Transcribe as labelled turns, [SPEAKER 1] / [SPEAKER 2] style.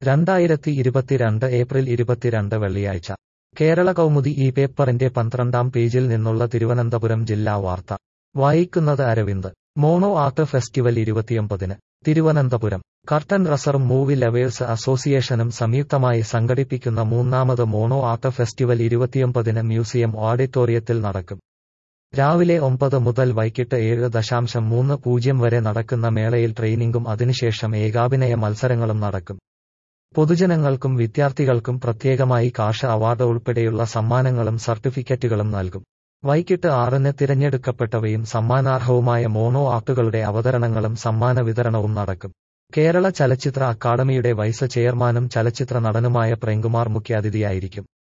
[SPEAKER 1] രണ്ടായിരത്തി ഇരുപത്തിരണ്ട് ഏപ്രിൽ ഇരുപത്തിരണ്ട് വെള്ളിയാഴ്ച കേരള കൗമുദി ഈ പേപ്പറിന്റെ പന്ത്രണ്ടാം പേജിൽ നിന്നുള്ള തിരുവനന്തപുരം ജില്ലാ വാർത്ത വായിക്കുന്നത് അരവിന്ദ് മോണോ ആർട്ട് ഫെസ്റ്റിവൽ ഇരുപത്തിയൊമ്പതിന് Thiruvananthapuram curtain raiser movie lovers അസോസിയേഷനും സംയുക്തമായി സംഘടിപ്പിക്കുന്ന മൂന്നാമത് മോണോ ആർട്ട് ഫെസ്റ്റിവൽ ഇരുപത്തിയൊമ്പതിന് മ്യൂസിയം ഓഡിറ്റോറിയത്തിൽ നടക്കും രാവിലെ ഒമ്പത് മുതൽ വൈകിട്ട് ഏഴ് ദശാംശം മൂന്ന് പൂജ്യം വരെ നടക്കുന്ന മേളയിൽ ട്രെയിനിങ്ങും അതിനുശേഷം ഏകാഭിനയ മത്സരങ്ങളും നടക്കും പൊതുജനങ്ങൾക്കും വിദ്യാർത്ഥികൾക്കും പ്രത്യേകമായി കാഷ അവാർഡ് ഉൾപ്പെടെയുള്ള സമ്മാനങ്ങളും സർട്ടിഫിക്കറ്റുകളും നൽകും വൈകിട്ട് ആറിന് തിരഞ്ഞെടുക്കപ്പെട്ടവയും സമ്മാനാർഹവുമായ മോണോ ആർട്ടുകളുടെ അവതരണങ്ങളും സമ്മാന വിതരണവും നടക്കും കേരള ചലച്ചിത്ര അക്കാദമിയുടെ വൈസ് ചെയർമാനും ചലച്ചിത്ര നടനുമായ പ്രേംകുമാർ മുഖ്യാതിഥിയായിരിക്കും